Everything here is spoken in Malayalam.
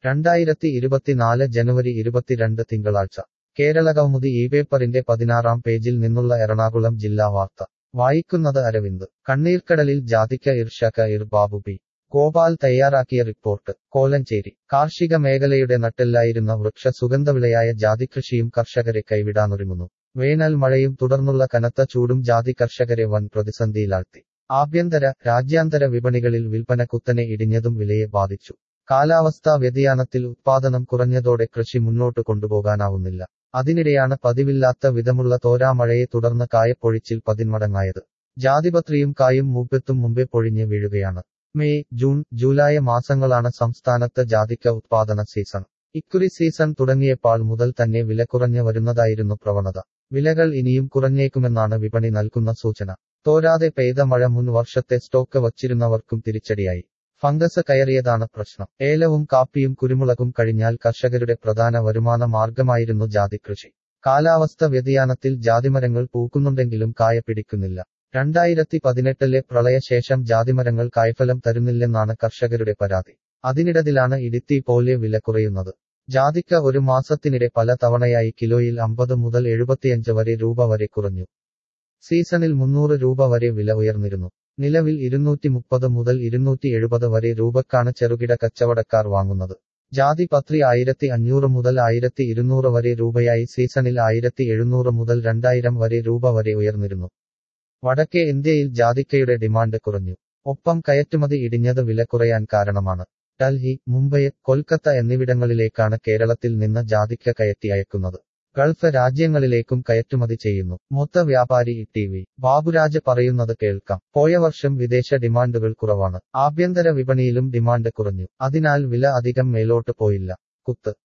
രണ്ടായിരത്തി ഇരുപത്തിനാല് ജനുവരി ഇരുപത്തിരണ്ട് തിങ്കളാഴ്ച കേരള കൗമുദി ഈ പേപ്പറിന്റെ പതിനാറാം പേജിൽ നിന്നുള്ള എറണാകുളം ജില്ലാ വാർത്ത വായിക്കുന്നത് അരവിന്ദ് കണ്ണീർക്കടലിൽ ജാതിക്ക ഇർഷക ഇർ ബാബു പി ഗോപാൽ തയ്യാറാക്കിയ റിപ്പോർട്ട് കോലഞ്ചേരി കാർഷിക മേഖലയുടെ നട്ടെല്ലായിരുന്ന വൃക്ഷ സുഗന്ധവിളയായ ജാതികൃഷിയും കർഷകരെ കൈവിടാനൊരുങ്ങുന്നു വേനൽ മഴയും തുടർന്നുള്ള കനത്ത ചൂടും ജാതി കർഷകരെ വൻ പ്രതിസന്ധിയിലാഴ്ത്തി ആഭ്യന്തര രാജ്യാന്തര വിപണികളിൽ വിൽപ്പന കുത്തനെ ഇടിഞ്ഞതും വിലയെ ബാധിച്ചു കാലാവസ്ഥാ വ്യതിയാനത്തിൽ ഉത്പാദനം കുറഞ്ഞതോടെ കൃഷി മുന്നോട്ട് കൊണ്ടുപോകാനാവുന്നില്ല അതിനിടെയാണ് പതിവില്ലാത്ത വിധമുള്ള തോരാമഴയെ തുടർന്ന് കായപ്പൊഴിച്ചിൽ പതിന്മടങ്ങായത് ജാതിപത്രിയും കായും മൂപ്പെത്തും മുമ്പേ പൊഴിഞ്ഞ് വീഴുകയാണ് മെയ് ജൂൺ ജൂലൈ മാസങ്ങളാണ് സംസ്ഥാനത്ത് ജാതിക്ക ഉത്പാദന സീസൺ ഇക്കുറി സീസൺ തുടങ്ങിയപ്പോൾ മുതൽ തന്നെ വില കുറഞ്ഞു വരുന്നതായിരുന്നു പ്രവണത വിലകൾ ഇനിയും കുറഞ്ഞേക്കുമെന്നാണ് വിപണി നൽകുന്ന സൂചന തോരാതെ പെയ്ത മഴ മുൻ വർഷത്തെ സ്റ്റോക്ക് വച്ചിരുന്നവർക്കും തിരിച്ചടിയായി ഫംഗസ് കയറിയതാണ് പ്രശ്നം ഏലവും കാപ്പിയും കുരുമുളകും കഴിഞ്ഞാൽ കർഷകരുടെ പ്രധാന വരുമാന മാർഗമായിരുന്നു ജാതികൃഷി കാലാവസ്ഥ വ്യതിയാനത്തിൽ ജാതിമരങ്ങൾ പൂക്കുന്നുണ്ടെങ്കിലും കായ പിടിക്കുന്നില്ല രണ്ടായിരത്തി പതിനെട്ടിലെ പ്രളയശേഷം ജാതിമരങ്ങൾ കായ്ഫലം തരുന്നില്ലെന്നാണ് കർഷകരുടെ പരാതി അതിനിടതിലാണ് ഇടിത്തി പോലെ വില കുറയുന്നത് ജാതിക്ക ഒരു മാസത്തിനിടെ പല തവണയായി കിലോയിൽ അമ്പത് മുതൽ എഴുപത്തിയഞ്ച് വരെ രൂപ വരെ കുറഞ്ഞു സീസണിൽ മുന്നൂറ് രൂപ വരെ വില ഉയർന്നിരുന്നു നിലവിൽ ഇരുന്നൂറ്റി മുപ്പത് മുതൽ ഇരുന്നൂറ്റി എഴുപത് വരെ രൂപക്കാണ് ചെറുകിട കച്ചവടക്കാർ വാങ്ങുന്നത് ജാതി പത്രി ആയിരത്തി അഞ്ഞൂറ് മുതൽ ആയിരത്തി ഇരുന്നൂറ് വരെ രൂപയായി സീസണിൽ ആയിരത്തി എഴുന്നൂറ് മുതൽ രണ്ടായിരം വരെ രൂപ വരെ ഉയർന്നിരുന്നു വടക്കേ ഇന്ത്യയിൽ ജാതിക്കയുടെ ഡിമാൻഡ് കുറഞ്ഞു ഒപ്പം കയറ്റുമതി ഇടിഞ്ഞത് വില കുറയാൻ കാരണമാണ് ഡൽഹി മുംബൈ കൊൽക്കത്ത എന്നിവിടങ്ങളിലേക്കാണ് കേരളത്തിൽ നിന്ന് ജാതിക്ക കയറ്റി അയക്കുന്നത് ഗൾഫ് രാജ്യങ്ങളിലേക്കും കയറ്റുമതി ചെയ്യുന്നു മൊത്ത വ്യാപാരി ടി വി ബാബുരാജ് പറയുന്നത് കേൾക്കാം പോയ വർഷം വിദേശ ഡിമാൻഡുകൾ കുറവാണ് ആഭ്യന്തര വിപണിയിലും ഡിമാൻഡ് കുറഞ്ഞു അതിനാൽ വില അധികം മേലോട്ട് പോയില്ല കുത്ത്